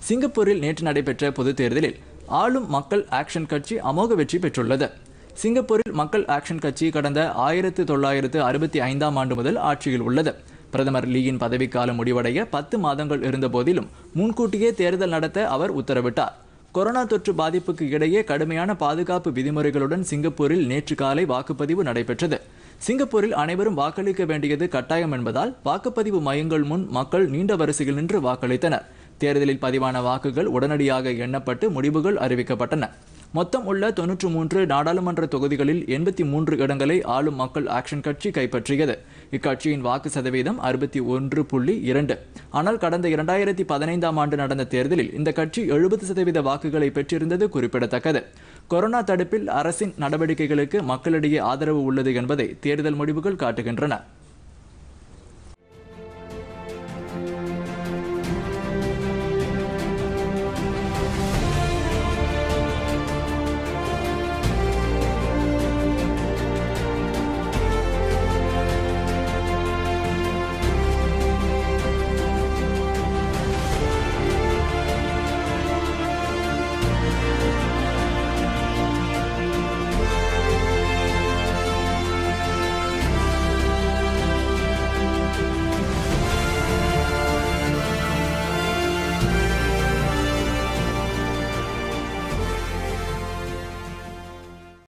சிங்கப்பூரில் நேற்று நடைபெற்ற பொதுத் தேர்தலில் ஆளும் மக்கள் ஆக்ஷன் கட்சி அமோக வெற்றி பெற்றுள்ளது சிங்கப்பூரில் மக்கள் ஆக்ஷன் கட்சி கடந்த ஆயிரத்து தொள்ளாயிரத்து அறுபத்தி ஐந்தாம் ஆண்டு முதல் ஆட்சியில் உள்ளது பிரதமர் லீயின் பதவிக்காலம் முடிவடைய பத்து மாதங்கள் இருந்த போதிலும் முன்கூட்டியே தேர்தல் நடத்த அவர் உத்தரவிட்டார் கொரோனா தொற்று பாதிப்புக்கு இடையே கடுமையான பாதுகாப்பு விதிமுறைகளுடன் சிங்கப்பூரில் நேற்று காலை வாக்குப்பதிவு நடைபெற்றது சிங்கப்பூரில் அனைவரும் வாக்களிக்க வேண்டியது கட்டாயம் என்பதால் வாக்குப்பதிவு மையங்கள் முன் மக்கள் நீண்ட வரிசையில் நின்று வாக்களித்தனர் தேர்தலில் பதிவான வாக்குகள் உடனடியாக எண்ணப்பட்டு முடிவுகள் அறிவிக்கப்பட்டன மொத்தம் உள்ள தொன்னூற்று மூன்று நாடாளுமன்ற தொகுதிகளில் எண்பத்தி மூன்று இடங்களை ஆளும் மக்கள் ஆக்ஷன் கட்சி கைப்பற்றியது இக்கட்சியின் வாக்கு சதவீதம் அறுபத்தி ஒன்று புள்ளி இரண்டு ஆனால் கடந்த இரண்டாயிரத்தி பதினைந்தாம் ஆண்டு நடந்த தேர்தலில் இந்த கட்சி எழுபது சதவீத வாக்குகளை பெற்றிருந்தது குறிப்பிடத்தக்கது கொரோனா தடுப்பில் அரசின் நடவடிக்கைகளுக்கு மக்களிடையே ஆதரவு உள்ளது என்பதை தேர்தல் முடிவுகள் காட்டுகின்றன